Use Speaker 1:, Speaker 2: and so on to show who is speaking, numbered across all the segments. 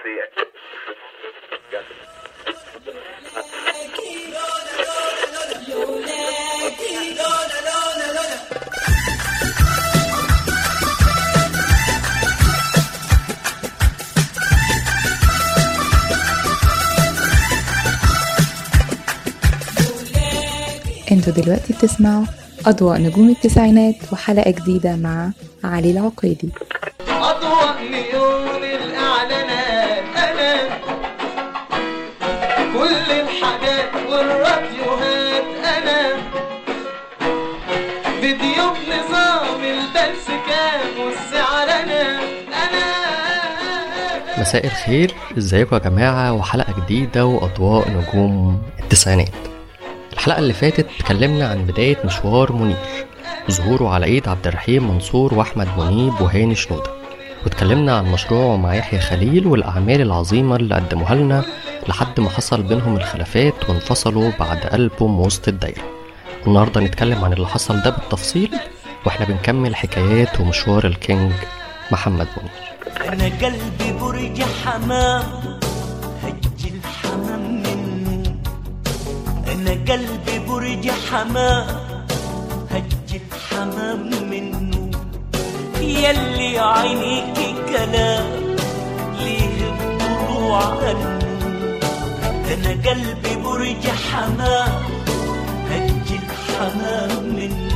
Speaker 1: انتوا دلوقتي بتسمعوا أضواء نجوم التسعينات وحلقة جديدة مع علي العقيدي
Speaker 2: أضواء نيون الإعلانات أنا كل الحاجات والراديوهات أنا فيديو بنظام البلس كام والسعر أنا أنا
Speaker 3: مساء الخير ازيكم يا جماعة وحلقة جديدة وأضواء نجوم التسعينات الحلقة اللي فاتت اتكلمنا عن بداية مشوار منير ظهوره على ايد عبد الرحيم منصور واحمد منيب وهاني شنودة واتكلمنا عن مشروعه مع يحيى خليل والأعمال العظيمة اللي قدموها لنا لحد ما حصل بينهم الخلافات وانفصلوا بعد ألبوم وسط الدايرة النهاردة نتكلم عن اللي حصل ده بالتفصيل واحنا بنكمل حكايات ومشوار الكينج محمد منير
Speaker 4: انا قلبي برج حمام هج الحمام منه انا قلبي برج حمام هج الحمام منه يلي عينيك كلام ليه الضلوع عنه انا قلبي برج حمام هج الحمام منه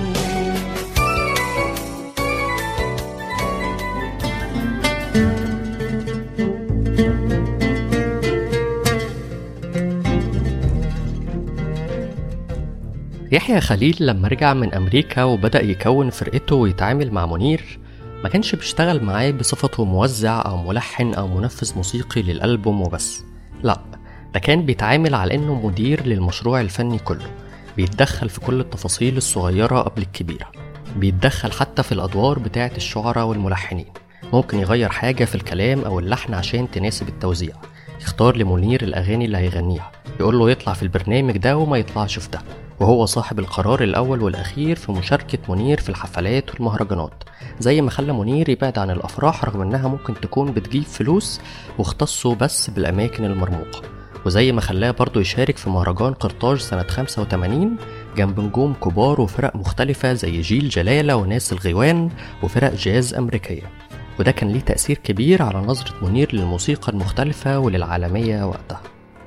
Speaker 3: يحيى خليل لما رجع من أمريكا وبدأ يكون فرقته ويتعامل مع منير ما كانش بيشتغل معاه بصفته موزع أو ملحن أو منفذ موسيقي للألبوم وبس لا ده كان بيتعامل على إنه مدير للمشروع الفني كله بيتدخل في كل التفاصيل الصغيرة قبل الكبيرة بيتدخل حتى في الأدوار بتاعة الشعراء والملحنين ممكن يغير حاجة في الكلام أو اللحن عشان تناسب التوزيع يختار لمنير الأغاني اللي هيغنيها يقول له يطلع في البرنامج ده وما يطلعش في ده وهو صاحب القرار الأول والأخير في مشاركة منير في الحفلات والمهرجانات زي ما خلى منير يبعد عن الأفراح رغم إنها ممكن تكون بتجيب فلوس واختصه بس بالأماكن المرموقة وزي ما خلاه برضه يشارك في مهرجان قرطاج سنة 85 جنب نجوم كبار وفرق مختلفة زي جيل جلالة وناس الغيوان وفرق جاز أمريكية وده كان ليه تأثير كبير على نظرة منير للموسيقى المختلفة وللعالمية وقتها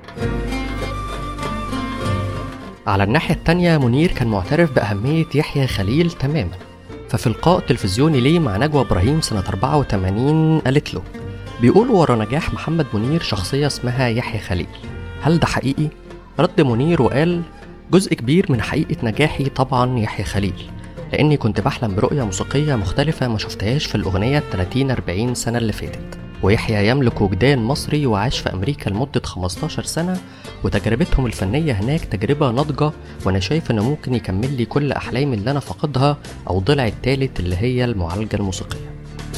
Speaker 3: على الناحية التانية منير كان معترف بأهمية يحيى خليل تماما ففي لقاء تلفزيوني ليه مع نجوى إبراهيم سنة 84 قالت له بيقول ورا نجاح محمد منير شخصية اسمها يحيى خليل هل ده حقيقي؟ رد منير وقال جزء كبير من حقيقة نجاحي طبعا يحيى خليل لأني كنت بحلم برؤية موسيقية مختلفة ما شفتهاش في الأغنية 30-40 سنة اللي فاتت ويحيى يملك وجدان مصري وعاش في أمريكا لمدة 15 سنة وتجربتهم الفنية هناك تجربة ناضجة وأنا شايف إنه ممكن يكمل لي كل أحلامي اللي أنا فاقدها أو ضلع التالت اللي هي المعالجة الموسيقية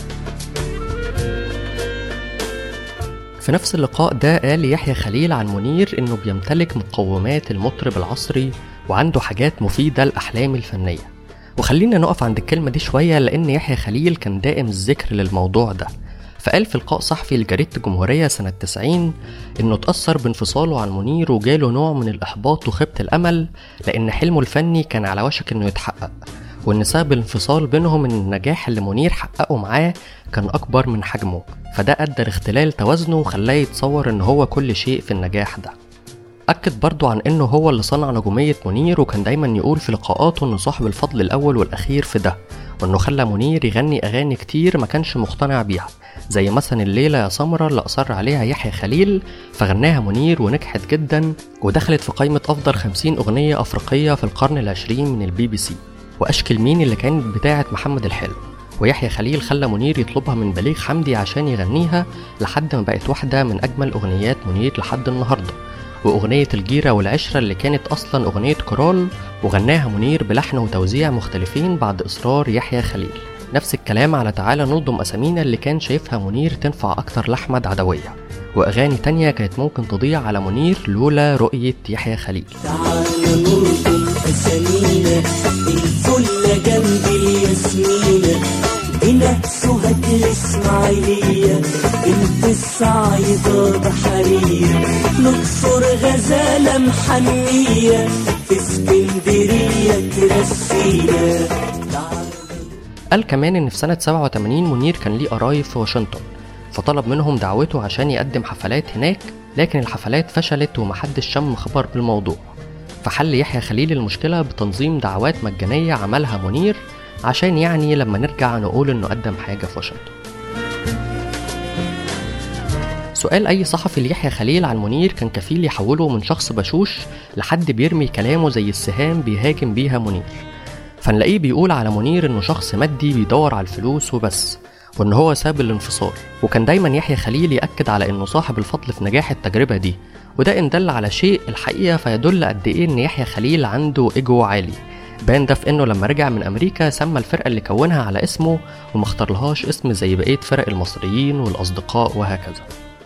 Speaker 3: في نفس اللقاء ده قال يحيى خليل عن منير إنه بيمتلك مقومات المطرب العصري وعنده حاجات مفيدة لأحلامي الفنية وخلينا نقف عند الكلمة دي شوية لأن يحيى خليل كان دائم الذكر للموضوع ده فقال في لقاء صحفي لجريدة الجمهورية سنة 90 إنه اتأثر بانفصاله عن منير وجاله نوع من الإحباط وخيبة الأمل لأن حلمه الفني كان على وشك إنه يتحقق وإن سبب الانفصال بينهم إن النجاح اللي منير حققه معاه كان أكبر من حجمه فده أدى لاختلال توازنه وخلاه يتصور إن هو كل شيء في النجاح ده أكد برضه عن إنه هو اللي صنع نجومية منير وكان دايما يقول في لقاءاته إنه صاحب الفضل الأول والأخير في ده وإنه خلى منير يغني أغاني كتير ما كانش مقتنع بيها زي مثلا الليلة يا سمرة اللي أصر عليها يحيى خليل فغناها منير ونجحت جدا ودخلت في قائمة أفضل 50 أغنية أفريقية في القرن العشرين من البي بي سي وأشكل مين اللي كانت بتاعة محمد الحلو ويحيى خليل خلى منير يطلبها من بليغ حمدي عشان يغنيها لحد ما بقت واحدة من أجمل أغنيات منير لحد النهاردة وأغنية الجيرة والعشرة اللي كانت أصلا أغنية كورال وغناها منير بلحن وتوزيع مختلفين بعد إصرار يحيى خليل نفس الكلام على تعالى نضم أسامينا اللي كان شايفها منير تنفع أكتر لأحمد عدوية وأغاني تانية كانت ممكن تضيع على منير لولا رؤية يحيى خليل
Speaker 4: تعالى نرقم أسامينا الفل جنب الياسمينة هنا سهد الإسماعيلية بنت الصعيدة بحرية نكسر غزالة محنية في اسكندرية ترسينا
Speaker 3: قال كمان إن في سنة 87 منير كان ليه قرايب في واشنطن فطلب منهم دعوته عشان يقدم حفلات هناك لكن الحفلات فشلت ومحدش شم خبر بالموضوع فحل يحيى خليل المشكلة بتنظيم دعوات مجانية عملها منير عشان يعني لما نرجع نقول إنه قدم حاجة في واشنطن سؤال أي صحفي ليحيى خليل عن منير كان كفيل يحوله من شخص بشوش لحد بيرمي كلامه زي السهام بيهاجم بيها منير فنلاقيه بيقول على منير إنه شخص مادي بيدور على الفلوس وبس وإن هو ساب الانفصال وكان دايما يحيى خليل يأكد على إنه صاحب الفضل في نجاح التجربة دي وده إن دل على شيء الحقيقة فيدل قد إيه إن يحيى خليل عنده إيجو عالي بان ده في إنه لما رجع من أمريكا سمى الفرقة اللي كونها على اسمه وما اختارلهاش اسم زي بقية فرق المصريين والأصدقاء وهكذا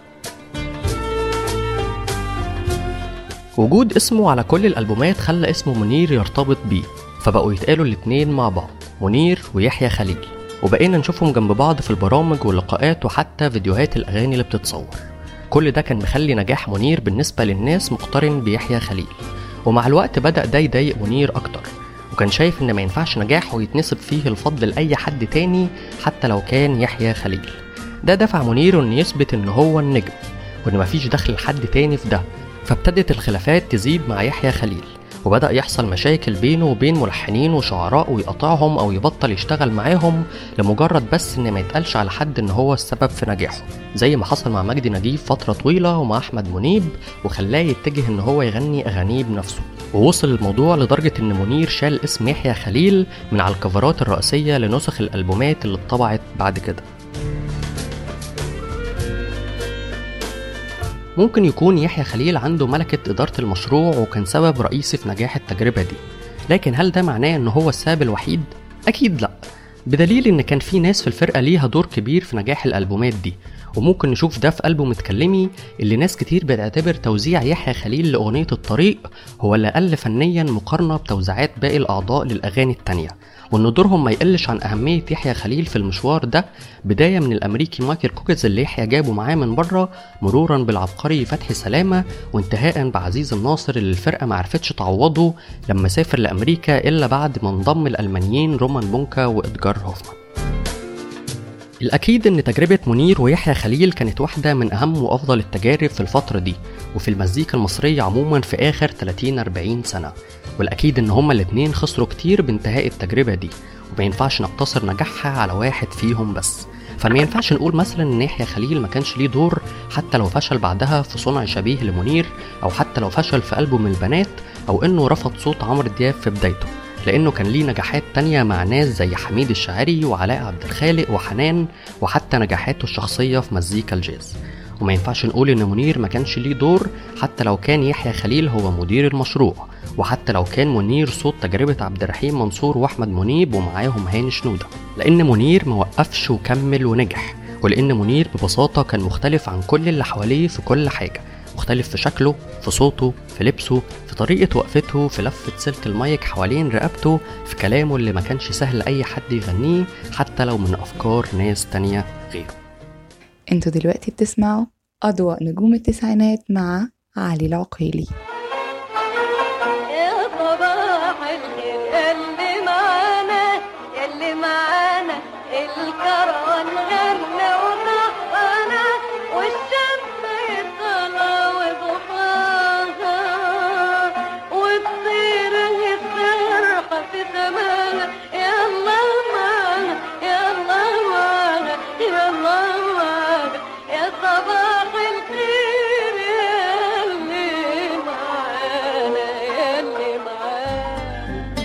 Speaker 3: وجود اسمه على كل الألبومات خلى اسمه منير يرتبط بيه فبقوا يتقالوا الاتنين مع بعض منير ويحيى خليل وبقينا نشوفهم جنب بعض في البرامج واللقاءات وحتى فيديوهات الأغاني اللي بتتصور كل ده كان مخلي نجاح منير بالنسبة للناس مقترن بيحيى خليل ومع الوقت بدأ ده يضايق منير أكتر وكان شايف إن ما ينفعش نجاحه يتنسب فيه الفضل لأي حد تاني حتى لو كان يحيى خليل ده دفع منير إنه يثبت إن هو النجم وإن مفيش دخل لحد تاني في ده فابتدت الخلافات تزيد مع يحيى خليل وبدأ يحصل مشاكل بينه وبين ملحنين وشعراء ويقطعهم أو يبطل يشتغل معاهم لمجرد بس إن ما يتقالش على حد إن هو السبب في نجاحه زي ما حصل مع مجدي نجيب فترة طويلة ومع أحمد منيب وخلاه يتجه إن هو يغني أغانيه بنفسه ووصل الموضوع لدرجة إن منير شال اسم يحيى خليل من على الكفرات الرئيسية لنسخ الألبومات اللي اتطبعت بعد كده ممكن يكون يحيى خليل عنده ملكة إدارة المشروع وكان سبب رئيسي في نجاح التجربة دي لكن هل ده معناه إن هو السبب الوحيد؟ أكيد لأ بدليل إن كان في ناس في الفرقة ليها دور كبير في نجاح الألبومات دي وممكن نشوف ده في ألبوم اتكلمي اللي ناس كتير بتعتبر توزيع يحيى خليل لأغنية الطريق هو اللي أقل فنيا مقارنة بتوزيعات باقي الأعضاء للأغاني التانية وإن دورهم ما يقلش عن أهمية يحيى خليل في المشوار ده بداية من الأمريكي مايكل كوكيز اللي يحيى جابه معاه من بره مرورا بالعبقري فتحي سلامة وانتهاء بعزيز الناصر اللي الفرقة معرفتش تعوضه لما سافر لأمريكا إلا بعد ما انضم الألمانيين رومان بونكا وإدجار هوفمان الأكيد إن تجربة منير ويحيى خليل كانت واحدة من أهم وأفضل التجارب في الفترة دي وفي المزيكا المصرية عموما في آخر 30-40 سنة والأكيد إن هما الاتنين خسروا كتير بانتهاء التجربة دي وما ينفعش نقتصر نجاحها على واحد فيهم بس فما ينفعش نقول مثلا ان يحيى خليل ما كانش ليه دور حتى لو فشل بعدها في صنع شبيه لمنير او حتى لو فشل في ألبوم البنات او انه رفض صوت عمرو دياب في بدايته لانه كان ليه نجاحات تانية مع ناس زي حميد الشاعري وعلاء عبد الخالق وحنان وحتى نجاحاته الشخصية في مزيكا الجاز وما ينفعش نقول ان منير ما كانش ليه دور حتى لو كان يحيى خليل هو مدير المشروع وحتى لو كان منير صوت تجربة عبد الرحيم منصور واحمد منيب ومعاهم هاني شنودة لان منير ما وقفش وكمل ونجح ولان منير ببساطة كان مختلف عن كل اللي حواليه في كل حاجة مختلف في شكله في صوته في لبسه في طريقة وقفته في لفة سلك المايك حوالين رقبته في كلامه اللي ما كانش سهل أي حد يغنيه حتى لو من أفكار ناس تانية غيره
Speaker 1: انتوا دلوقتي بتسمعوا أضواء نجوم التسعينات مع علي العقيلي
Speaker 5: يا صباح الخير اللي معانا اللي معانا الكروان غنى ونقنا والشمس طلع وضحاها والطير الفرحة في سماها يلا معانا يلا معانا يلا معانا يا صباح الخير يا اللي معانا يا اللي معانا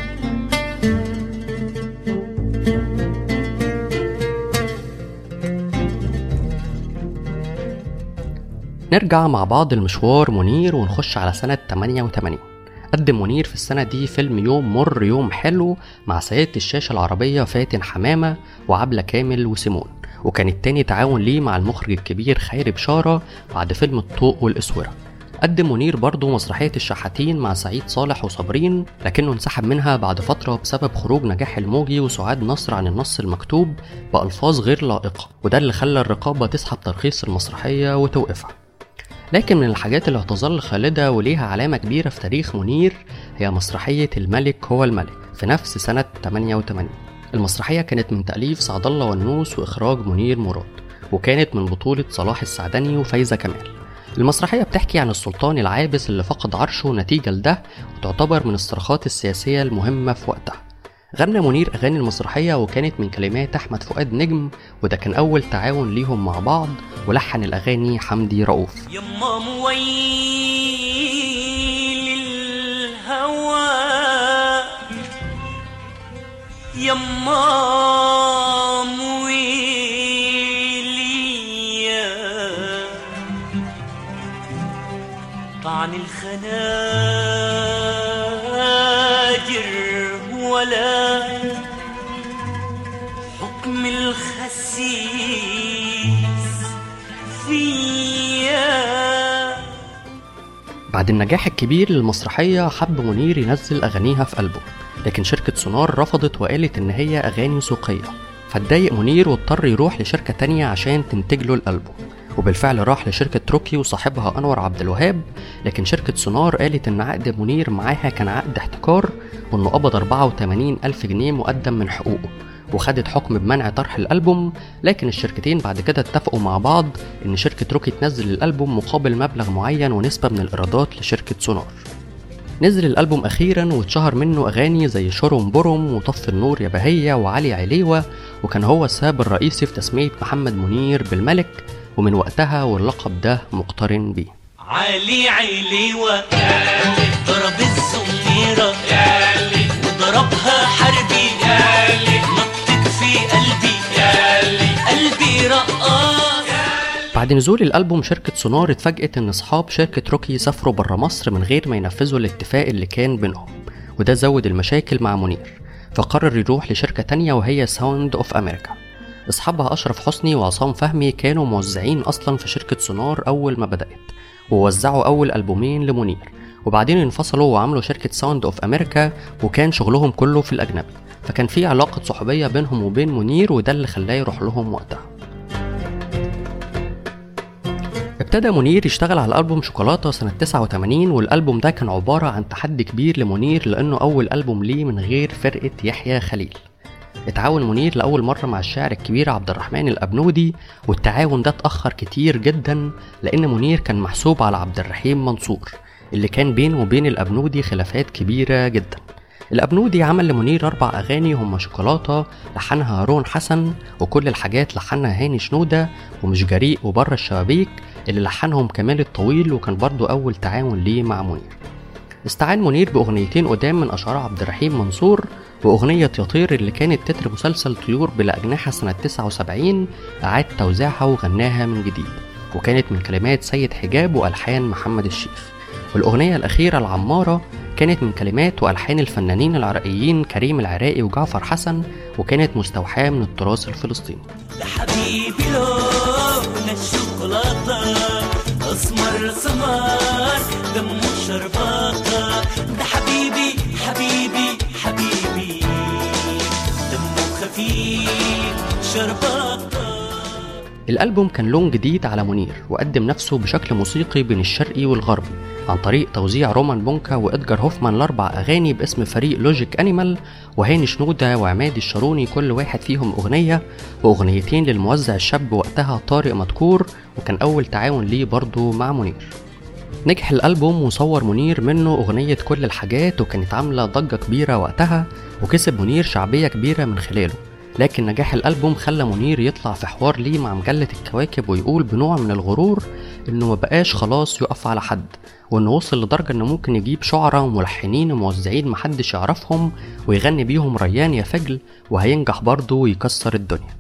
Speaker 3: نرجع مع بعض المشوار منير ونخش على سنة 88 قدم منير في السنة دي فيلم يوم مر يوم حلو مع سيدة الشاشة العربية فاتن حمامة وعبلة كامل وسيمون وكان التاني تعاون ليه مع المخرج الكبير خيري بشارة بعد فيلم الطوق والإسورة قدم منير برضه مسرحية الشحاتين مع سعيد صالح وصابرين لكنه انسحب منها بعد فترة بسبب خروج نجاح الموجي وسعاد نصر عن النص المكتوب بألفاظ غير لائقة وده اللي خلى الرقابة تسحب ترخيص المسرحية وتوقفها لكن من الحاجات اللي هتظل خالدة وليها علامة كبيرة في تاريخ منير هي مسرحية الملك هو الملك في نفس سنة 88 المسرحية كانت من تأليف سعد الله ونوس وإخراج منير مراد وكانت من بطولة صلاح السعدني وفايزة كمال المسرحية بتحكي عن السلطان العابس اللي فقد عرشه نتيجة لده وتعتبر من الصراخات السياسية المهمة في وقتها غنى منير أغاني المسرحية وكانت من كلمات أحمد فؤاد نجم وده كان أول تعاون ليهم مع بعض ولحن الأغاني حمدي رؤوف
Speaker 4: يما مويل الهوى يما مويليا طعن الخناجر ولا حكم الخسيس فيا
Speaker 3: بعد النجاح الكبير للمسرحية حب منير ينزل أغانيها في ألبوم لكن شركة سونار رفضت وقالت إن هي أغاني سوقية فاتضايق منير واضطر يروح لشركة تانية عشان تنتج له الألبوم وبالفعل راح لشركة تروكي وصاحبها أنور عبد الوهاب لكن شركة سونار قالت إن عقد منير معاها كان عقد احتكار وإنه قبض 84 ألف جنيه مقدم من حقوقه وخدت حكم بمنع طرح الألبوم لكن الشركتين بعد كده اتفقوا مع بعض إن شركة روكي تنزل الألبوم مقابل مبلغ معين ونسبة من الإيرادات لشركة سونار نزل الألبوم أخيرا واتشهر منه أغاني زي شرم برم وطف النور يا بهية وعلي عليوة وكان هو السبب الرئيسي في تسمية محمد منير بالملك ومن وقتها واللقب ده مقترن بيه
Speaker 4: علي عليوة ضرب الزميرة وضربها حربي نطت في قلبي قلبي رقاص
Speaker 3: بعد نزول الألبوم شركة سونار اتفاجئت إن أصحاب شركة روكي سافروا برا مصر من غير ما ينفذوا الاتفاق اللي كان بينهم وده زود المشاكل مع منير فقرر يروح لشركة تانية وهي ساوند اوف أمريكا أصحابها أشرف حسني وعصام فهمي كانوا موزعين أصلا في شركة سونار أول ما بدأت ووزعوا أول ألبومين لمنير وبعدين انفصلوا وعملوا شركة ساوند اوف أمريكا وكان شغلهم كله في الأجنبي فكان في علاقة صحوبية بينهم وبين منير وده اللي خلاه يروح لهم وقتها ابتدى منير يشتغل على ألبوم شوكولاتة سنة 89 والألبوم ده كان عبارة عن تحدي كبير لمنير لأنه أول ألبوم ليه من غير فرقة يحيى خليل اتعاون منير لأول مرة مع الشاعر الكبير عبد الرحمن الأبنودي والتعاون ده اتأخر كتير جدا لأن منير كان محسوب على عبد الرحيم منصور اللي كان بينه وبين الأبنودي خلافات كبيرة جدا الأبنودي عمل لمنير أربع أغاني هما شوكولاتة لحنها هارون حسن وكل الحاجات لحنها هاني شنودة ومش جريء وبره الشبابيك اللي لحنهم كمال الطويل وكان برضو أول تعاون ليه مع منير استعان منير بأغنيتين قدام من أشعار عبد الرحيم منصور وأغنية يطير اللي كانت تتر مسلسل طيور بلا أجنحة سنة 79 أعاد توزيعها وغناها من جديد وكانت من كلمات سيد حجاب وألحان محمد الشيخ والأغنية الأخيرة العمارة كانت من كلمات وألحان الفنانين العراقيين كريم العراقي وجعفر حسن وكانت مستوحاة من التراث الفلسطيني
Speaker 4: لحبيبي لون الشوكولاتة أسمر سمر دمه شرباطة ده حبيبي حبيبي حبيبي دمه خفيف شرباطة
Speaker 3: الألبوم كان لون جديد على منير وقدم نفسه بشكل موسيقي بين الشرقي والغربي عن طريق توزيع رومان بونكا وإدجار هوفمان لأربع أغاني باسم فريق لوجيك أنيمال وهاني شنودة وعماد الشاروني كل واحد فيهم أغنية وأغنيتين للموزع الشاب وقتها طارق مدكور وكان أول تعاون ليه برضه مع منير نجح الألبوم وصور منير منه أغنية كل الحاجات وكانت عاملة ضجة كبيرة وقتها وكسب منير شعبية كبيرة من خلاله لكن نجاح الألبوم خلى منير يطلع في حوار ليه مع مجلة الكواكب ويقول بنوع من الغرور إنه مبقاش خلاص يقف على حد وإنه وصل لدرجة إنه ممكن يجيب شعراء وملحنين وموزعين محدش يعرفهم ويغني بيهم ريان يا فجل وهينجح برضه ويكسر الدنيا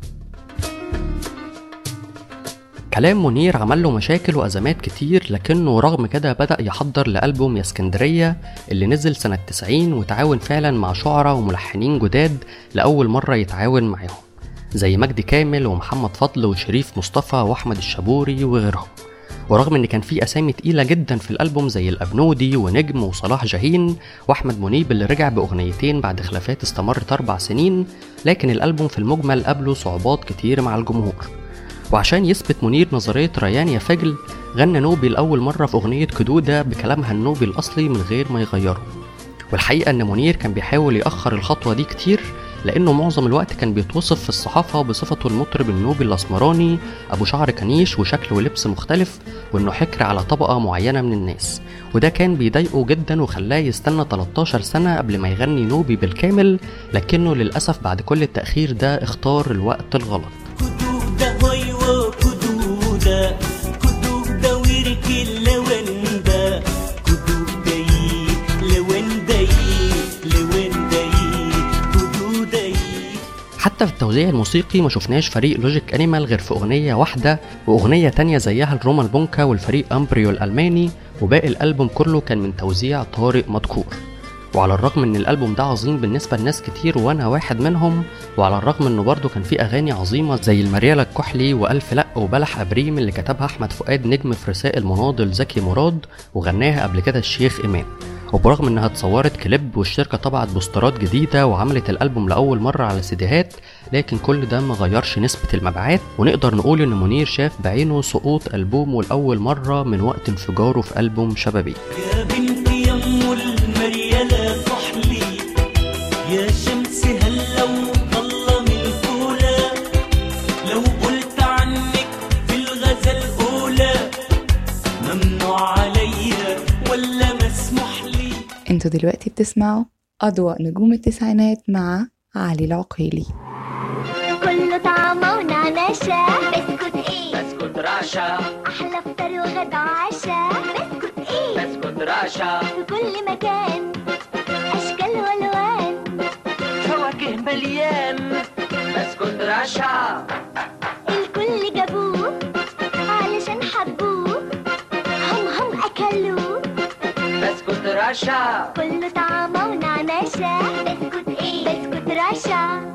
Speaker 3: كلام منير عمل له مشاكل وأزمات كتير لكنه رغم كده بدأ يحضر لألبوم يا اسكندرية اللي نزل سنة 90 وتعاون فعلا مع شعراء وملحنين جداد لأول مرة يتعاون معاهم زي مجدي كامل ومحمد فضل وشريف مصطفى وأحمد الشابوري وغيرهم ورغم ان كان في اسامي تقيله جدا في الالبوم زي الابنودي ونجم وصلاح جاهين واحمد منيب اللي رجع باغنيتين بعد خلافات استمرت اربع سنين لكن الالبوم في المجمل قابله صعوبات كتير مع الجمهور وعشان يثبت منير نظرية ريان يا فجل غنى نوبي لأول مرة في أغنية كدودة بكلامها النوبي الأصلي من غير ما يغيره والحقيقة إن منير كان بيحاول يأخر الخطوة دي كتير لأنه معظم الوقت كان بيتوصف في الصحافة بصفته المطرب النوبي الأسمراني أبو شعر كنيش وشكل ولبس مختلف وإنه حكر على طبقة معينة من الناس وده كان بيضايقه جدا وخلاه يستنى 13 سنة قبل ما يغني نوبي بالكامل لكنه للأسف بعد كل التأخير ده اختار الوقت الغلط
Speaker 4: كدودة هويو كدودة كدودة ويركي لوندا كدودة لوندا لوندا كدودة
Speaker 3: حتى في التوزيع الموسيقي ما شفناش فريق لوجيك انيمال غير في اغنيه واحده واغنيه تانية زيها لروما البونكا والفريق امبريو الالماني وباقي الالبوم كله كان من توزيع طارق مدكور وعلى الرغم ان الالبوم ده عظيم بالنسبه لناس كتير وانا واحد منهم وعلى الرغم انه برضه كان فيه اغاني عظيمه زي المريالة الكحلي والف لا وبلح ابريم اللي كتبها احمد فؤاد نجم في رسائل مناضل زكي مراد وغناها قبل كده الشيخ امام وبرغم انها اتصورت كليب والشركه طبعت بوسترات جديده وعملت الالبوم لاول مره على سيديهات لكن كل ده ما غيرش نسبه المبيعات ونقدر نقول ان منير شاف بعينه سقوط البومه لاول مره من وقت انفجاره في البوم شبابيك
Speaker 4: يا بنتي يم المريالة كحلي يا شمس هلا وطلة من الأولى لو قلت عنك في الغزل الأولى ممنوع عليا ولا مسموح لي
Speaker 1: انتوا دلوقتي بتسمعوا أضواء نجوم التسعينات مع علي العقيلي
Speaker 5: كله طعمه ونعناشة بسكوت ايه
Speaker 2: بسكوت رشا
Speaker 5: أحلى فطار وغدا وعشاء بسكوت ايه
Speaker 2: بسكوت رشا
Speaker 5: في كل مكان أشكال وألوان
Speaker 2: فواكه مليان بسكوت رشا
Speaker 5: الكل جابوه علشان حبوه هم هم أكلوه
Speaker 2: بسكوت رشا
Speaker 5: كله طعمه ونعناشة بسكوت ايه بسكوت رشا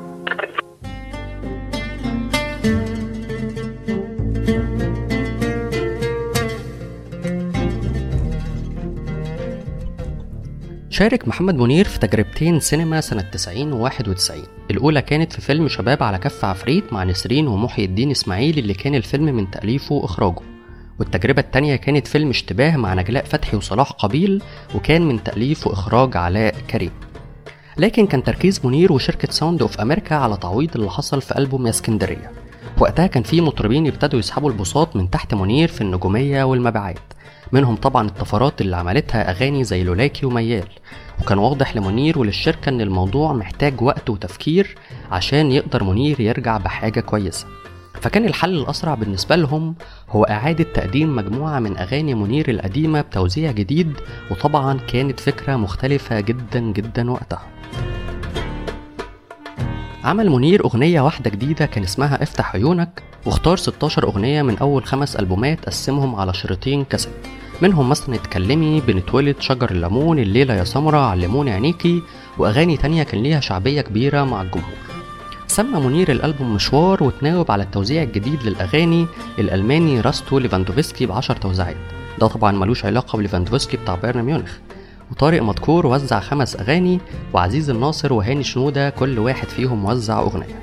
Speaker 3: شارك محمد منير في تجربتين سينما سنة 90 و 91 الأولى كانت في فيلم شباب على كف عفريت مع نسرين ومحي الدين إسماعيل اللي كان الفيلم من تأليفه وإخراجه والتجربة التانية كانت فيلم اشتباه مع نجلاء فتحي وصلاح قبيل وكان من تأليف وإخراج علاء كريم لكن كان تركيز منير وشركة ساوند اوف أمريكا على تعويض اللي حصل في ألبوم يا اسكندرية وقتها كان في مطربين يبتدوا يسحبوا البساط من تحت منير في النجومية والمبيعات منهم طبعا الطفرات اللي عملتها أغاني زي لولاكي وميال وكان واضح لمنير وللشركة إن الموضوع محتاج وقت وتفكير عشان يقدر منير يرجع بحاجة كويسة فكان الحل الأسرع بالنسبة لهم هو إعادة تقديم مجموعة من أغاني منير القديمة بتوزيع جديد وطبعا كانت فكرة مختلفة جدا جدا وقتها عمل منير أغنية واحدة جديدة كان اسمها افتح عيونك واختار 16 أغنية من أول خمس ألبومات قسمهم على شريطين كاسيت منهم مثلا اتكلمي بنتولد شجر الليمون الليلة يا سمرة علموني عينيكي وأغاني تانية كان ليها شعبية كبيرة مع الجمهور سمى منير الألبوم مشوار وتناوب على التوزيع الجديد للأغاني الألماني راستو ليفاندوفسكي بعشر توزيعات ده طبعا ملوش علاقة بليفاندوفسكي بتاع بايرن ميونخ وطارق مدكور وزع خمس أغاني وعزيز الناصر وهاني شنودة كل واحد فيهم وزع أغنية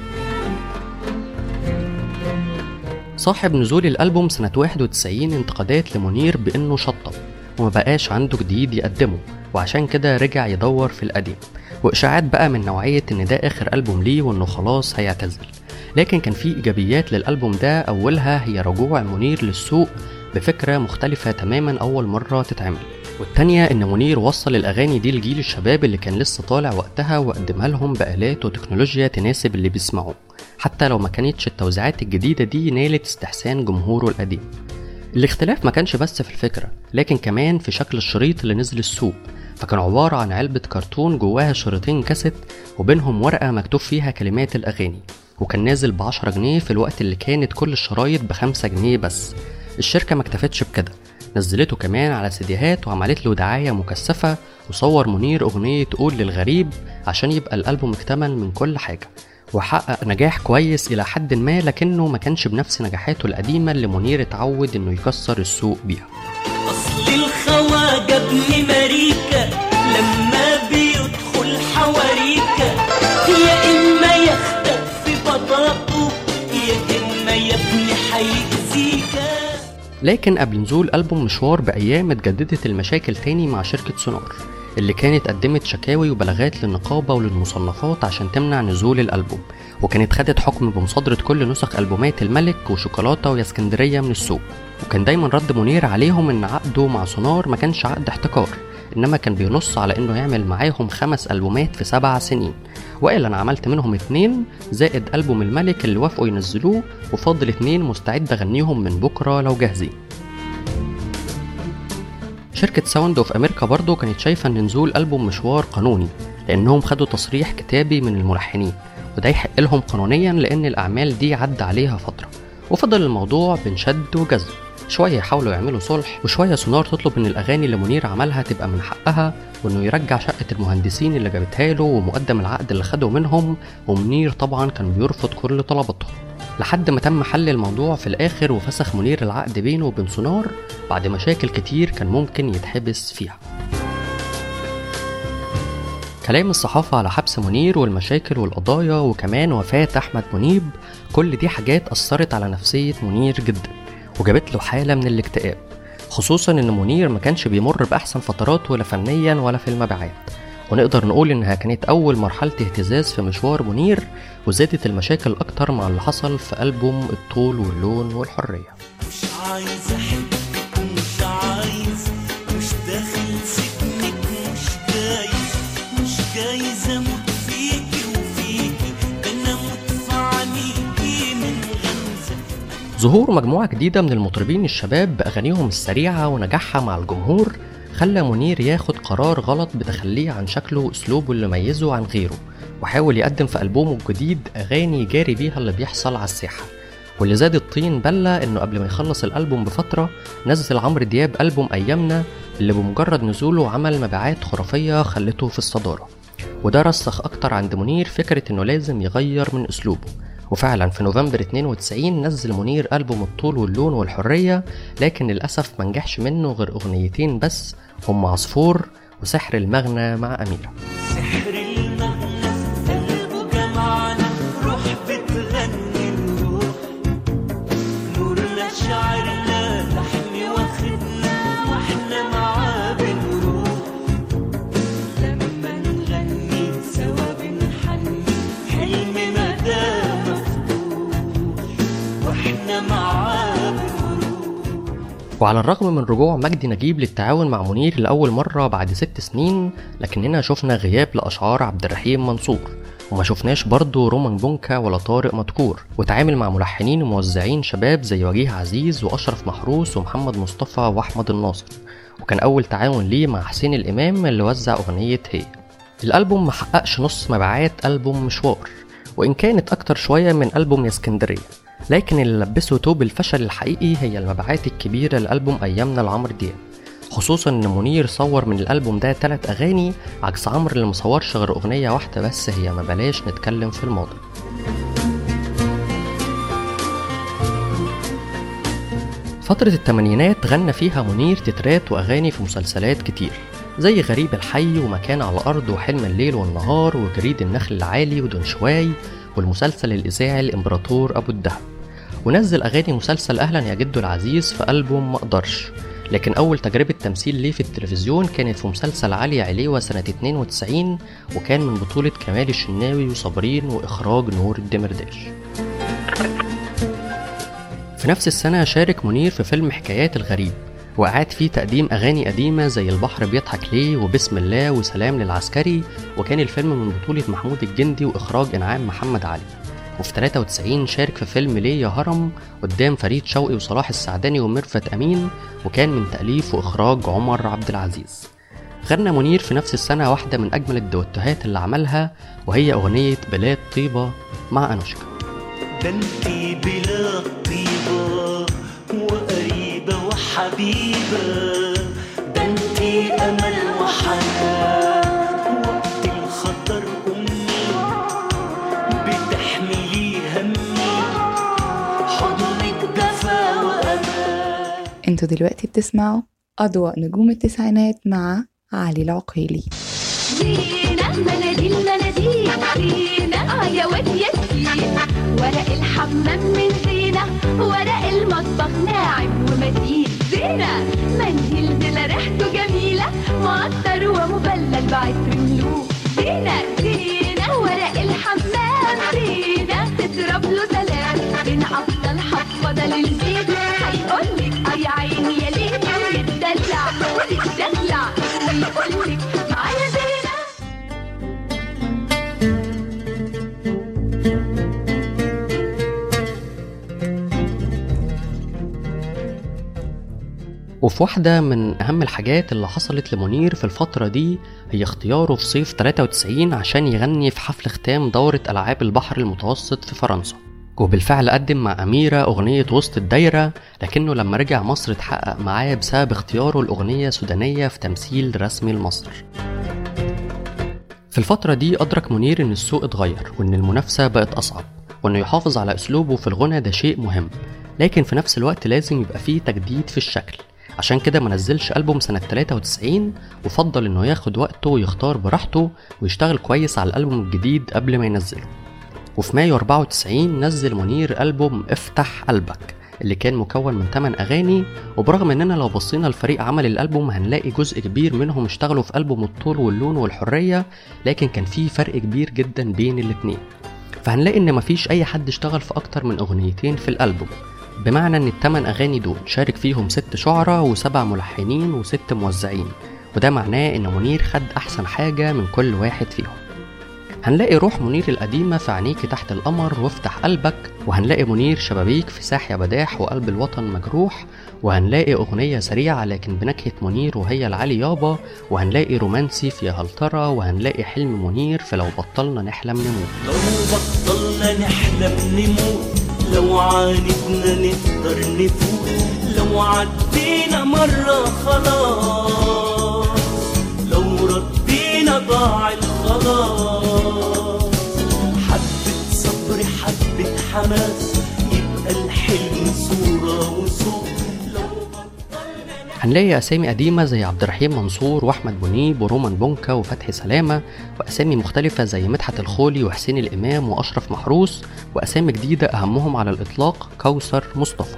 Speaker 3: صاحب نزول الألبوم سنة 91 انتقادات لمنير بإنه شطب وما بقاش عنده جديد يقدمه وعشان كده رجع يدور في القديم وإشاعات بقى من نوعية إن ده آخر ألبوم ليه وإنه خلاص هيعتزل لكن كان في إيجابيات للألبوم ده أولها هي رجوع منير للسوق بفكرة مختلفة تماما أول مرة تتعمل والتانية إن منير وصل الأغاني دي لجيل الشباب اللي كان لسه طالع وقتها وقدمها لهم بآلات وتكنولوجيا تناسب اللي بيسمعوه حتى لو ما كانتش التوزيعات الجديدة دي نالت استحسان جمهوره القديم الاختلاف ما كانش بس في الفكرة لكن كمان في شكل الشريط اللي نزل السوق فكان عبارة عن علبة كرتون جواها شريطين كاسيت وبينهم ورقة مكتوب فيها كلمات الأغاني وكان نازل بعشرة جنيه في الوقت اللي كانت كل الشرايط بخمسة جنيه بس الشركة ما اكتفتش بكده نزلته كمان على سيديهات وعملت له دعاية مكثفة وصور منير أغنية قول للغريب عشان يبقى الألبوم اكتمل من كل حاجة وحقق نجاح كويس إلى حد ما لكنه ما كانش بنفس نجاحاته القديمة اللي منير اتعود إنه يكسر السوق بيها
Speaker 4: أصل الخواجة ابن ماريكا لما بيدخل حواريكا يا إما ياخدك في بطاقه يا إما يا ابني هيأذيكا
Speaker 3: لكن قبل نزول ألبوم مشوار بأيام اتجددت المشاكل تاني مع شركة سونار اللي كانت قدمت شكاوي وبلاغات للنقابة وللمصنفات عشان تمنع نزول الألبوم وكانت خدت حكم بمصادرة كل نسخ ألبومات الملك وشوكولاتة ويا اسكندرية من السوق وكان دايما رد منير عليهم إن عقده مع سونار ما كانش عقد احتكار إنما كان بينص على إنه يعمل معاهم خمس ألبومات في سبع سنين وقال أنا عملت منهم اتنين زائد ألبوم الملك اللي وافقوا ينزلوه وفاضل اتنين مستعد أغنيهم من بكرة لو جاهزين شركة ساوند اوف امريكا برضه كانت شايفة ان نزول ألبوم مشوار قانوني لأنهم خدوا تصريح كتابي من الملحنين وده يحق لهم قانونيا لأن الأعمال دي عدى عليها فترة وفضل الموضوع بين شد وجذب شوية يحاولوا يعملوا صلح وشوية سونار تطلب إن الأغاني اللي منير عملها تبقى من حقها وإنه يرجع شقة المهندسين اللي جابتها له ومقدم العقد اللي خده منهم ومنير طبعا كان بيرفض كل طلباتهم لحد ما تم حل الموضوع في الآخر وفسخ منير العقد بينه وبين سونار بعد مشاكل كتير كان ممكن يتحبس فيها كلام الصحافة على حبس منير والمشاكل والقضايا وكمان وفاة أحمد منيب كل دي حاجات أثرت على نفسية منير جدا وجابت له حالة من الاكتئاب خصوصا إن منير ما كانش بيمر بأحسن فتراته ولا فنيا ولا في المبيعات ونقدر نقول إنها كانت أول مرحلة اهتزاز في مشوار منير وزادت المشاكل أكتر مع اللي حصل في ألبوم الطول واللون والحرية
Speaker 4: مش عايز احبك ومش عايز مش داخل سجنك مش جايز مش جايز اموت فيكي وفيكي ده انا اموت في عينيكي من غمزه
Speaker 3: ظهور مجموعة جديدة من المطربين الشباب بأغانيهم السريعة ونجاحها مع الجمهور خلى منير ياخد قرار غلط بتخليه عن شكله وأسلوبه اللي ميزه عن غيره وحاول يقدم في ألبومه الجديد أغاني يجاري بيها اللي بيحصل على الساحة واللي زاد الطين بلة إنه قبل ما يخلص الألبوم بفترة نزل عمرو دياب ألبوم أيامنا اللي بمجرد نزوله عمل مبيعات خرافية خلته في الصدارة وده رسخ أكتر عند منير فكرة إنه لازم يغير من أسلوبه وفعلا في نوفمبر 92 نزل منير ألبوم الطول واللون والحرية لكن للأسف منجحش منه غير أغنيتين بس هم عصفور وسحر المغنى مع أميرة
Speaker 4: سحر المغنى في قلبه جمعنا روح بتغني الروح نورنا شعرنا لحن واخدنا واحنا معاه بنروح لما نغني سوا بنحني حلمنا ده مفتوح واحنا معاه بنروح
Speaker 3: وعلى الرغم من رجوع مجدي نجيب للتعاون مع منير لأول مرة بعد ست سنين لكننا شفنا غياب لأشعار عبد الرحيم منصور وما شفناش برضه رومان بونكا ولا طارق مدكور وتعامل مع ملحنين وموزعين شباب زي وجيه عزيز وأشرف محروس ومحمد مصطفى وأحمد الناصر وكان أول تعاون ليه مع حسين الإمام اللي وزع أغنية هي الألبوم محققش نص مبيعات ألبوم مشوار وإن كانت أكتر شوية من ألبوم يا اسكندرية لكن اللي لبسه توب الفشل الحقيقي هي المبيعات الكبيرة لألبوم أيامنا لعمرو دياب خصوصا ان منير صور من الالبوم ده تلات اغاني عكس عمرو اللي مصورش غير اغنيه واحده بس هي ما بلاش نتكلم في الماضي فترة التمانينات غنى فيها منير تترات وأغاني في مسلسلات كتير زي غريب الحي ومكان على الأرض وحلم الليل والنهار وجريد النخل العالي ودون شواي والمسلسل الإذاعي الإمبراطور أبو الدهب ونزل أغاني مسلسل أهلا يا جدو العزيز في ألبوم مقدرش لكن أول تجربة تمثيل ليه في التلفزيون كانت في مسلسل علي عليوة سنة 92 وكان من بطولة كمال الشناوي وصابرين وإخراج نور الدمرداش في نفس السنة شارك منير في فيلم حكايات الغريب وأعاد فيه تقديم أغاني قديمة زي البحر بيضحك ليه وبسم الله وسلام للعسكري وكان الفيلم من بطولة محمود الجندي وإخراج إنعام محمد علي وفي 93 شارك في فيلم ليه يا هرم قدام فريد شوقي وصلاح السعداني وميرفت أمين وكان من تأليف وإخراج عمر عبد العزيز غنى منير في نفس السنة واحدة من أجمل الدوتوهات اللي عملها وهي أغنية بلاد طيبة مع أنوشكا
Speaker 4: ده انتي بلا طيبة وقريبة وحبيبة ده انتي أمل وحنان وقت الخطر أمي
Speaker 1: انتوا دلوقتي بتسمعوا أضواء نجوم التسعينات مع علي العقيلي
Speaker 5: زينة مناديل مناديل زينة اه يا واد يا سكين ورق الحمام من زينة ورق المطبخ ناعم ومتين زينة منديل زينة ريحته جميلة معطر ومبلل بعطر ملوك زينة زينة ورق الحمام زينة تضرب له سلام من أفضل حفظة للبيت هيقولك اه يا عيني يا ليل ويتدلع وتتدلع ويقولك معايا زينة
Speaker 3: وفي واحدة من أهم الحاجات اللي حصلت لمنير في الفترة دي هي اختياره في صيف 93 عشان يغني في حفل ختام دورة ألعاب البحر المتوسط في فرنسا وبالفعل قدم مع أميرة أغنية وسط الدايرة لكنه لما رجع مصر اتحقق معاه بسبب اختياره الأغنية سودانية في تمثيل رسمي لمصر في الفترة دي أدرك منير إن السوق اتغير وإن المنافسة بقت أصعب وإنه يحافظ على أسلوبه في الغنى ده شيء مهم لكن في نفس الوقت لازم يبقى فيه تجديد في الشكل عشان كده ما نزلش ألبوم سنة 93 وفضل إنه ياخد وقته ويختار براحته ويشتغل كويس على الألبوم الجديد قبل ما ينزله وفي مايو 94 نزل منير ألبوم افتح قلبك اللي كان مكون من 8 أغاني وبرغم إننا لو بصينا لفريق عمل الألبوم هنلاقي جزء كبير منهم اشتغلوا في ألبوم الطول واللون والحرية لكن كان في فرق كبير جدا بين الاتنين فهنلاقي إن مفيش أي حد اشتغل في أكتر من أغنيتين في الألبوم بمعنى إن التمن أغاني دول شارك فيهم ست شعراء وسبع ملحنين وست موزعين وده معناه إن منير خد أحسن حاجة من كل واحد فيهم هنلاقي روح منير القديمة في عينيكي تحت القمر وافتح قلبك وهنلاقي منير شبابيك في ساح يا بداح وقلب الوطن مجروح وهنلاقي أغنية سريعة لكن بنكهة منير وهي العلي يابا وهنلاقي رومانسي في يا هل ترى وهنلاقي حلم منير في لو بطلنا نحلم نموت
Speaker 4: لو بطلنا نحلم نموت لو عاندنا نقدر نفوت لو عدينا مرة خلاص لو ردينا ضاع الخلاص حبة صبر حبة حماس يبقى الحلم صورة وصوت لو بطلنا
Speaker 3: هنلاقي أسامي قديمة زي عبد الرحيم منصور وأحمد منيب ورومان بونكا وفتحي سلامة وأسامي مختلفة زي مدحت الخولي وحسين الإمام وأشرف محروس وأسامي جديدة أهمهم على الإطلاق كوثر مصطفى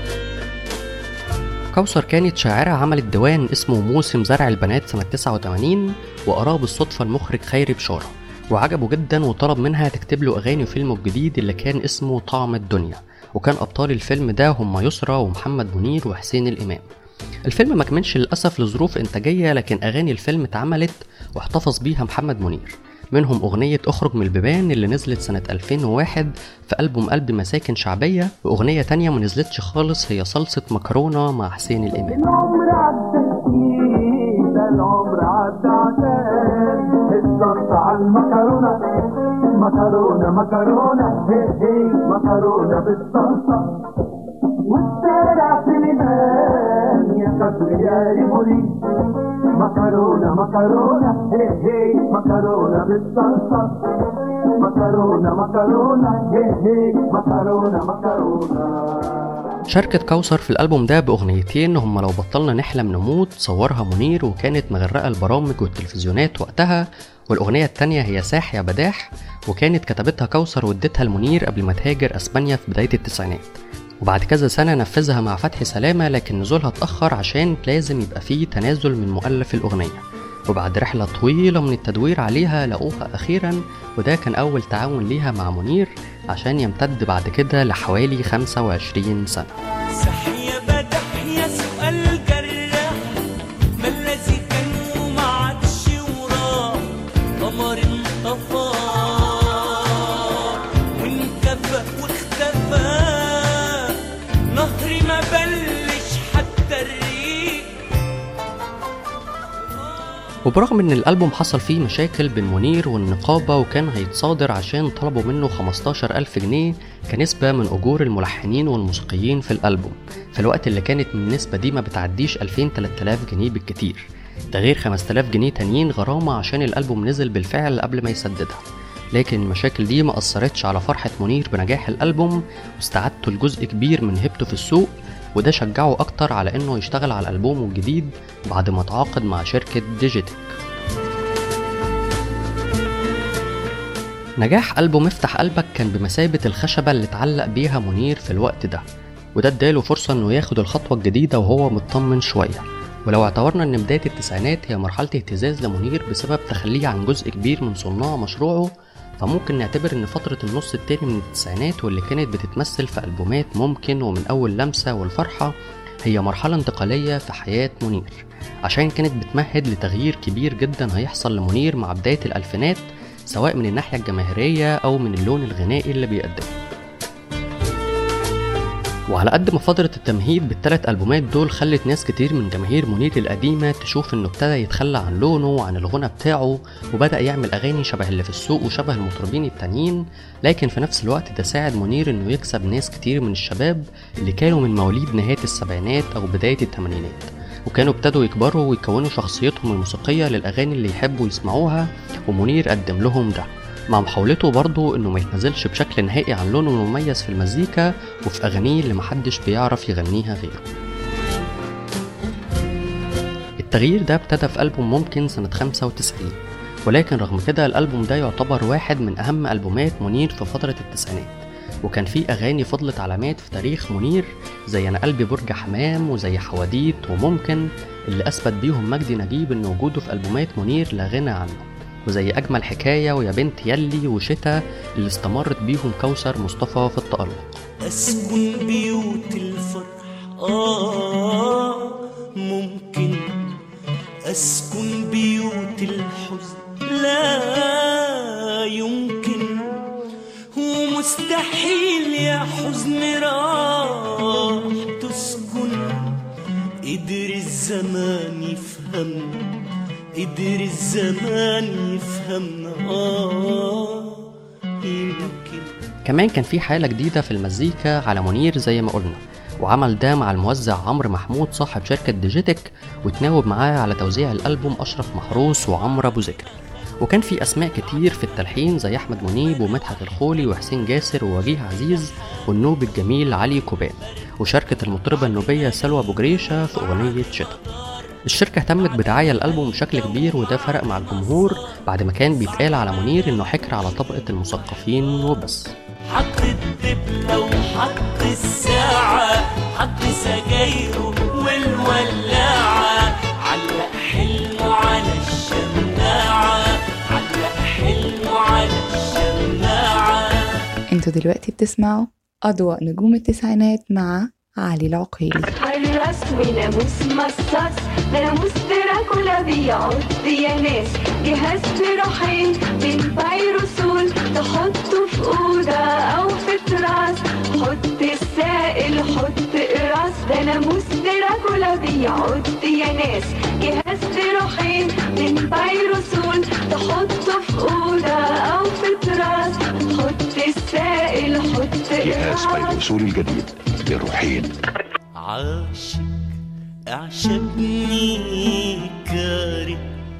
Speaker 3: كوثر كانت شاعرة عملت ديوان اسمه موسم زرع البنات سنة 89 وقراه بالصدفة المخرج خيري بشارة وعجبه جدا وطلب منها تكتب له أغاني فيلمه الجديد اللي كان اسمه طعم الدنيا وكان أبطال الفيلم ده هم يسرى ومحمد منير وحسين الإمام الفيلم ما كملش للأسف لظروف إنتاجية لكن أغاني الفيلم اتعملت واحتفظ بيها محمد منير منهم أغنية أخرج من البيبان اللي نزلت سنة 2001 في ألبوم قلب مساكن شعبية وأغنية تانية ما نزلتش خالص هي صلصة مكرونة مع حسين الإمام
Speaker 6: العمر عدى سنين ده العمر عدى عشان الصرف على المكرونة مكرونة مكرونة هي هي مكرونة بالصلصة والشارع في لبنان يا قدر يا ريمولي مكرونة مكرونة هي هي مكرونة بالصلصة مكرونة مكرونة هي هي مكرونة مكرونة
Speaker 3: شاركت كوثر في الألبوم ده بأغنيتين هما لو بطلنا نحلم نموت صورها منير وكانت مغرقة البرامج والتلفزيونات وقتها والأغنية التانية هي ساح يا بداح وكانت كتبتها كوثر وادتها لمنير قبل ما تهاجر أسبانيا في بداية التسعينات وبعد كذا سنة نفذها مع فتحي سلامة لكن نزولها اتأخر عشان لازم يبقى فيه تنازل من مؤلف الأغنية وبعد رحلة طويلة من التدوير عليها لقوها أخيرا وده كان أول تعاون ليها مع منير عشان يمتد بعد كده لحوالي 25 سنة
Speaker 4: صح يا بدح يا سؤال جراح ما الذي كان وما عادش وراه قمر انطفى وانكفى واختفى نهر ما بلش حتى الريق
Speaker 3: وبرغم ان الالبوم حصل فيه مشاكل بين منير والنقابة وكان هيتصادر عشان طلبوا منه 15 ألف جنيه كنسبة من أجور الملحنين والموسيقيين في الألبوم في الوقت اللي كانت من النسبة دي ما بتعديش 2000-3000 جنيه بالكتير ده غير 5000 جنيه تانيين غرامة عشان الألبوم نزل بالفعل قبل ما يسددها لكن المشاكل دي ما أثرتش على فرحة منير بنجاح الألبوم واستعادته لجزء كبير من هيبته في السوق وده شجعه أكتر على إنه يشتغل على ألبومه الجديد بعد ما تعاقد مع شركة ديجيتك نجاح ألبوم افتح قلبك كان بمثابة الخشبة اللي اتعلق بيها منير في الوقت ده وده اداله فرصة انه ياخد الخطوة الجديدة وهو مطمن شوية ولو اعتبرنا ان بداية التسعينات هي مرحلة اهتزاز لمنير بسبب تخليه عن جزء كبير من صناع مشروعه فممكن نعتبر ان فترة النص التاني من التسعينات واللي كانت بتتمثل في ألبومات ممكن ومن أول لمسة والفرحة هي مرحلة انتقالية في حياة منير عشان كانت بتمهد لتغيير كبير جدا هيحصل لمنير مع بداية الألفينات سواء من الناحية الجماهيرية أو من اللون الغنائي اللي بيقدمه وعلى قد ما فترة التمهيد بالتلات ألبومات دول خلت ناس كتير من جماهير منير القديمة تشوف إنه ابتدى يتخلى عن لونه وعن الغنى بتاعه وبدأ يعمل أغاني شبه اللي في السوق وشبه المطربين التانيين لكن في نفس الوقت ده ساعد منير إنه يكسب ناس كتير من الشباب اللي كانوا من مواليد نهاية السبعينات أو بداية التمانينات وكانوا ابتدوا يكبروا ويكونوا شخصيتهم الموسيقية للأغاني اللي يحبوا يسمعوها ومنير قدم لهم ده مع محاولته برضه انه ما يتنازلش بشكل نهائي عن لونه المميز في المزيكا وفي اغانيه اللي محدش بيعرف يغنيها غيره التغيير ده ابتدى في ألبوم ممكن سنة 95 ولكن رغم كده الألبوم ده يعتبر واحد من أهم ألبومات منير في فترة التسعينات وكان فيه أغاني فضلت علامات في تاريخ منير زي أنا قلبي برج حمام وزي حواديت وممكن اللي أثبت بيهم مجدي نجيب إن وجوده في ألبومات منير لا غنى عنه وزي أجمل حكاية ويا بنت يلي وشتا اللي استمرت بيهم كوثر مصطفى في التألق
Speaker 4: أسكن بيوت الفرح آه ممكن أسكن بيوت الحزن لا يمكن ومستحيل يا حزن راح تسكن قدر الزمان يفهمنا قدر الزمان يفهمنا آه يمكن
Speaker 3: كمان كان في حالة جديدة في المزيكا على منير زي ما قلنا وعمل ده مع الموزع عمرو محمود صاحب شركة ديجيتك وتناوب معاه على توزيع الألبوم أشرف محروس وعمرو أبو ذكر وكان في أسماء كتير في التلحين زي أحمد منيب ومدحت الخولي وحسين جاسر ووجيه عزيز والنوب الجميل علي كوبان وشاركت المطربة النوبية سلوى أبو جريشة في أغنية شتا الشركة اهتمت بدعاية الألبوم بشكل كبير وده فرق مع الجمهور بعد ما كان بيتقال على منير إنه حكر على طبقة المثقفين وبس
Speaker 4: حط الدبلة وحط الساعة حط سجايره والولاعة علق حلمه على الشماعة علق حلمه على الشماعة
Speaker 1: انتوا دلوقتي بتسمعوا أضواء نجوم التسعينات مع علي العقيلي
Speaker 5: حراس وناموس مصاص ناموس دراكولا بيقعد يا ناس جهاز جراحين من فيروسول تحطه في أوضة أو في تراس حط السائل حط قراص ده ناموس دراكولا بيقعد يا ناس جهاز جراحين من فيروسول تحطه في أوضة أو في تراس حط السائل حط
Speaker 7: جهاز
Speaker 5: قراص
Speaker 7: فيروسول الجديد للروحين
Speaker 4: عاشق اعشقني كاره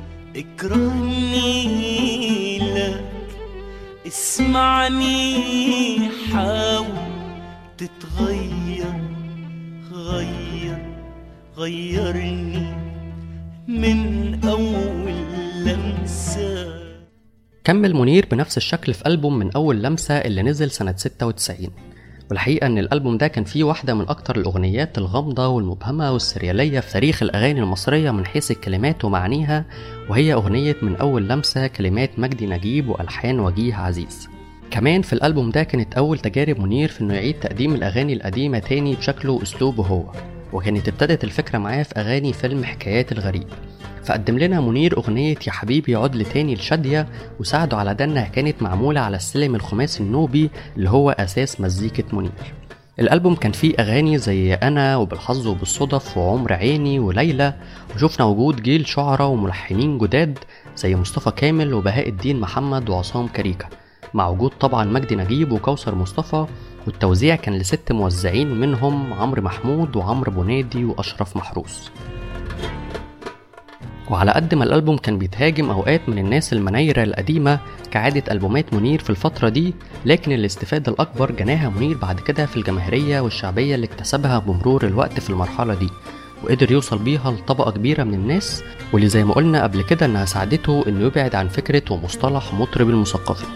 Speaker 4: اكرهني لك اسمعني حاول تتغير غير غيرني من أول لمسة
Speaker 3: كمل منير بنفس الشكل في ألبوم من أول لمسة اللي نزل سنة 96 والحقيقة إن الألبوم ده كان فيه واحدة من أكتر الأغنيات الغامضة والمبهمة والسريالية في تاريخ الأغاني المصرية من حيث الكلمات ومعانيها وهي أغنية من أول لمسة كلمات مجدي نجيب وألحان وجيه عزيز كمان في الألبوم ده كانت أول تجارب منير في إنه يعيد تقديم الأغاني القديمة تاني بشكله وأسلوبه هو وكانت ابتدت الفكرة معاه في أغاني فيلم حكايات الغريب فقدم لنا منير أغنية يا حبيبي عد تاني لشادية وساعده على ده إنها كانت معمولة على السلم الخماسي النوبي اللي هو أساس مزيكة منير الألبوم كان فيه أغاني زي أنا وبالحظ وبالصدف وعمر عيني وليلى وشفنا وجود جيل شعراء وملحنين جداد زي مصطفى كامل وبهاء الدين محمد وعصام كريكة مع وجود طبعا مجدي نجيب وكوثر مصطفى والتوزيع كان لست موزعين منهم عمرو محمود وعمرو بونادي وأشرف محروس وعلى قد ما الألبوم كان بيتهاجم أوقات من الناس المنايرة القديمة كعادة ألبومات منير في الفترة دي لكن الاستفادة الأكبر جناها منير بعد كده في الجماهيرية والشعبية اللي اكتسبها بمرور الوقت في المرحلة دي وقدر يوصل بيها لطبقة كبيرة من الناس واللي زي ما قلنا قبل كده إنها ساعدته إنه يبعد عن فكرة ومصطلح مطرب المثقفين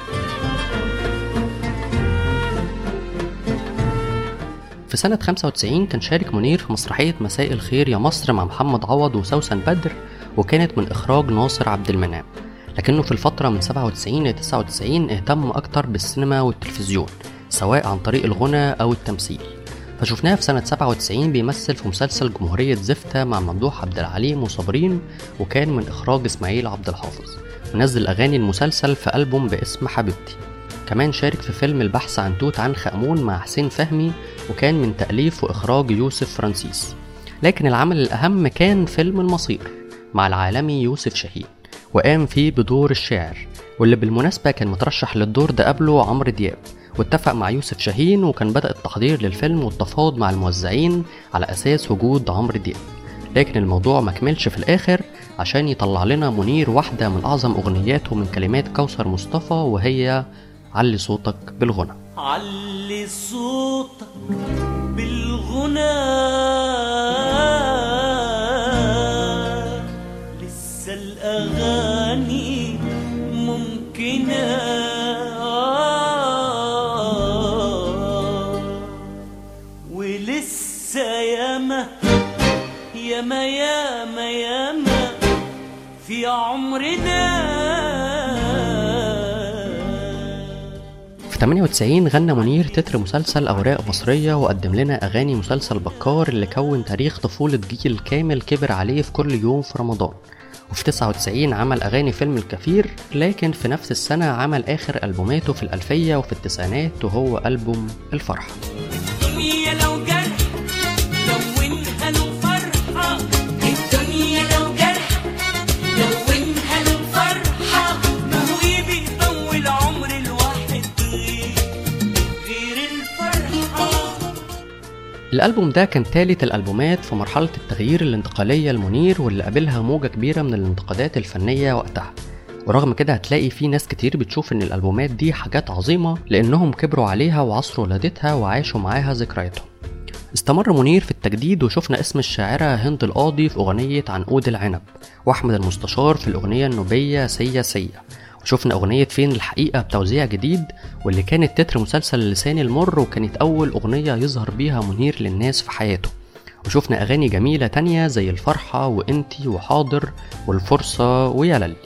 Speaker 3: في سنة 95 كان شارك منير في مسرحية مساء الخير يا مصر مع محمد عوض وسوسن بدر وكانت من إخراج ناصر عبد المنعم لكنه في الفترة من 97 ل 99 اهتم أكتر بالسينما والتلفزيون سواء عن طريق الغنى أو التمثيل فشفناه في سنة 97 بيمثل في مسلسل جمهورية زفتة مع ممدوح عبد العليم وصابرين وكان من إخراج إسماعيل عبد الحافظ ونزل أغاني المسلسل في ألبوم باسم حبيبتي كمان شارك في فيلم البحث عن توت عنخ آمون مع حسين فهمي وكان من تأليف وإخراج يوسف فرانسيس لكن العمل الأهم كان فيلم المصير مع العالمي يوسف شاهين وقام فيه بدور الشاعر واللي بالمناسبة كان مترشح للدور ده قبله عمرو دياب واتفق مع يوسف شاهين وكان بدأ التحضير للفيلم والتفاوض مع الموزعين على أساس وجود عمرو دياب لكن الموضوع مكملش في الآخر عشان يطلع لنا منير واحدة من أعظم أغنياته من كلمات كوثر مصطفى وهي علي صوتك بالغنى
Speaker 4: علي صوتك بالغنى لسه الأغاني ممكنة ولسه ياما ياما ياما ياما في عمرنا
Speaker 3: في 98 غنى منير تتر مسلسل أوراق مصرية وقدم لنا أغاني مسلسل بكار اللي كون تاريخ طفولة جيل كامل كبر عليه في كل يوم في رمضان وفي 99 عمل أغاني فيلم الكفير لكن في نفس السنة عمل آخر ألبوماته في الألفية وفي التسعينات وهو ألبوم الفرحة
Speaker 4: الدنيا لو جرح لونها له فرحة الدنيا لو جرح لونها له فرحة ما هو بيطول عمر الواحد غير غير الفرحة
Speaker 3: الألبوم ده كان تالت الألبومات في مرحلة التغيير الانتقالية لمنير واللي قابلها موجة كبيرة من الانتقادات الفنية وقتها ورغم كده هتلاقي في ناس كتير بتشوف ان الألبومات دي حاجات عظيمة لأنهم كبروا عليها وعصروا ولادتها وعاشوا معاها ذكرياتهم استمر منير في التجديد وشفنا اسم الشاعرة هند القاضي في أغنية عنقود العنب وأحمد المستشار في الأغنية النوبية سيا سيا وشفنا أغنية فين الحقيقة بتوزيع جديد واللي كانت تتر مسلسل لسان المر وكانت أول أغنية يظهر بيها منير للناس في حياته وشفنا أغاني جميلة تانية زي الفرحة وإنتي وحاضر والفرصة ويا للي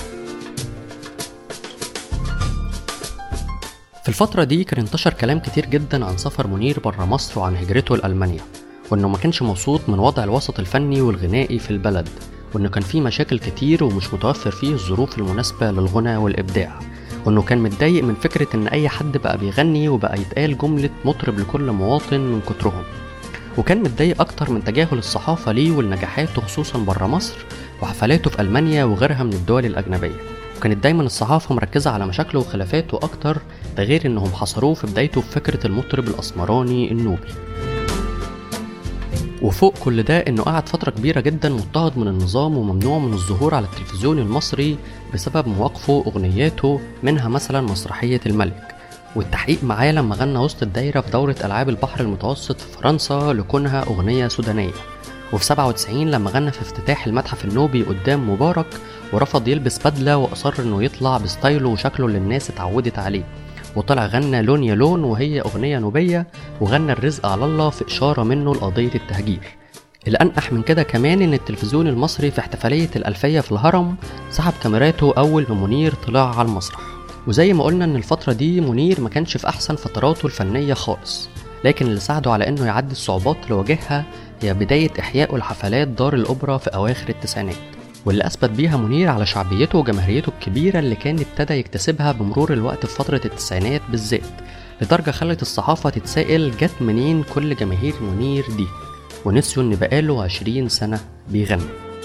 Speaker 3: في الفترة دي كان انتشر كلام كتير جدا عن سفر منير بره مصر وعن هجرته لألمانيا وإنه ما كانش مبسوط من وضع الوسط الفني والغنائي في البلد وإنه كان فيه مشاكل كتير ومش متوفر فيه الظروف المناسبة للغنى والإبداع وإنه كان متضايق من فكرة إن أي حد بقى بيغني وبقى يتقال جملة مطرب لكل مواطن من كترهم وكان متضايق أكتر من تجاهل الصحافة ليه ولنجاحاته خصوصا بره مصر وحفلاته في ألمانيا وغيرها من الدول الأجنبية وكانت دايما الصحافة مركزة على مشاكله وخلافاته أكتر ده غير إنهم حصروه في بدايته بفكرة المطرب الأسمراني النوبي وفوق كل ده انه قعد فترة كبيرة جدا مضطهد من النظام وممنوع من الظهور على التلفزيون المصري بسبب مواقفه اغنياته منها مثلا مسرحية الملك والتحقيق معاه لما غنى وسط الدايرة في دورة ألعاب البحر المتوسط في فرنسا لكونها أغنية سودانية وفي 97 لما غنى في افتتاح المتحف النوبي قدام مبارك ورفض يلبس بدلة وأصر إنه يطلع بستايله وشكله اللي الناس اتعودت عليه وطلع غنى لون يا لون وهي أغنية نوبية وغنى الرزق على الله في إشارة منه لقضية التهجير الأنقح من كده كمان إن التلفزيون المصري في احتفالية الألفية في الهرم سحب كاميراته أول ما منير طلع على المسرح وزي ما قلنا إن الفترة دي منير ما كانش في أحسن فتراته الفنية خالص لكن اللي ساعده على إنه يعدي الصعوبات اللي واجهها هي بداية إحياء لحفلات دار الأوبرا في أواخر التسعينات واللي أثبت بيها منير على شعبيته وجماهيريته الكبيرة اللي كان ابتدى يكتسبها بمرور الوقت في فترة التسعينات بالذات لدرجة خلت الصحافة تتسائل جت منين كل جماهير منير دي ونسيوا إن بقاله عشرين سنة بيغني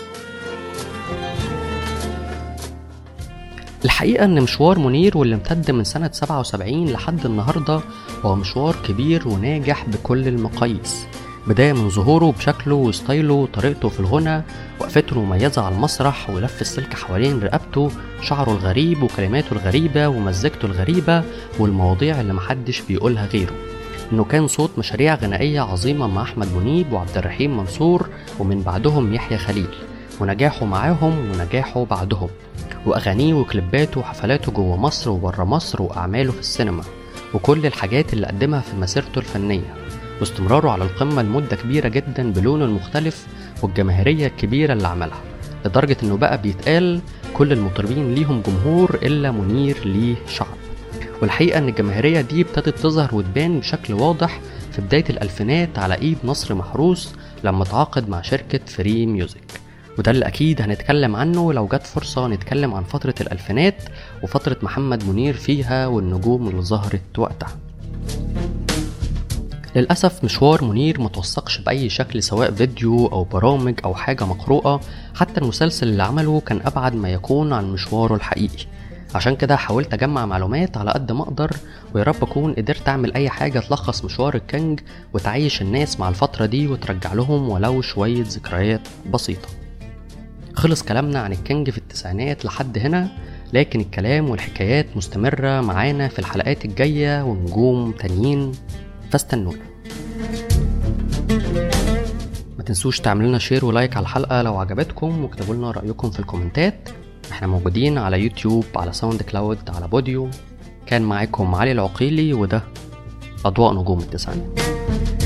Speaker 3: الحقيقة إن مشوار منير واللي امتد من سنة 77 لحد النهاردة هو مشوار كبير وناجح بكل المقاييس بداية من ظهوره بشكله وستايله وطريقته في الغنى وقفته المميزة على المسرح ولف السلك حوالين رقبته شعره الغريب وكلماته الغريبة ومزجته الغريبة والمواضيع اللي محدش بيقولها غيره انه كان صوت مشاريع غنائية عظيمة مع احمد منيب وعبد الرحيم منصور ومن بعدهم يحيى خليل ونجاحه معاهم ونجاحه بعدهم واغانيه وكليباته وحفلاته جوه مصر وبره مصر واعماله في السينما وكل الحاجات اللي قدمها في مسيرته الفنية واستمراره على القمة لمدة كبيرة جدا بلونه المختلف والجماهيرية الكبيرة اللي عملها لدرجة انه بقى بيتقال كل المطربين ليهم جمهور الا منير ليه شعب والحقيقة ان الجماهيرية دي ابتدت تظهر وتبان بشكل واضح في بداية الألفينات على إيد نصر محروس لما تعاقد مع شركة فري ميوزك وده اللي أكيد هنتكلم عنه لو جت فرصة نتكلم عن فترة الألفينات وفترة محمد منير فيها والنجوم اللي ظهرت وقتها للأسف مشوار منير متوثقش بأي شكل سواء فيديو أو برامج أو حاجة مقروءة حتى المسلسل اللي عمله كان أبعد ما يكون عن مشواره الحقيقي عشان كده حاولت أجمع معلومات على قد ما أقدر ويا رب أكون قدرت أعمل أي حاجة تلخص مشوار الكنج وتعيش الناس مع الفترة دي وترجع لهم ولو شوية ذكريات بسيطة خلص كلامنا عن الكنج في التسعينات لحد هنا لكن الكلام والحكايات مستمرة معانا في الحلقات الجاية ونجوم تانيين فاستنونا ما تنسوش تعملوا لنا شير ولايك على الحلقة لو عجبتكم واكتبوا لنا رأيكم في الكومنتات احنا موجودين على يوتيوب على ساوند كلاود على بوديو كان معاكم علي العقيلي وده أضواء نجوم التسعينات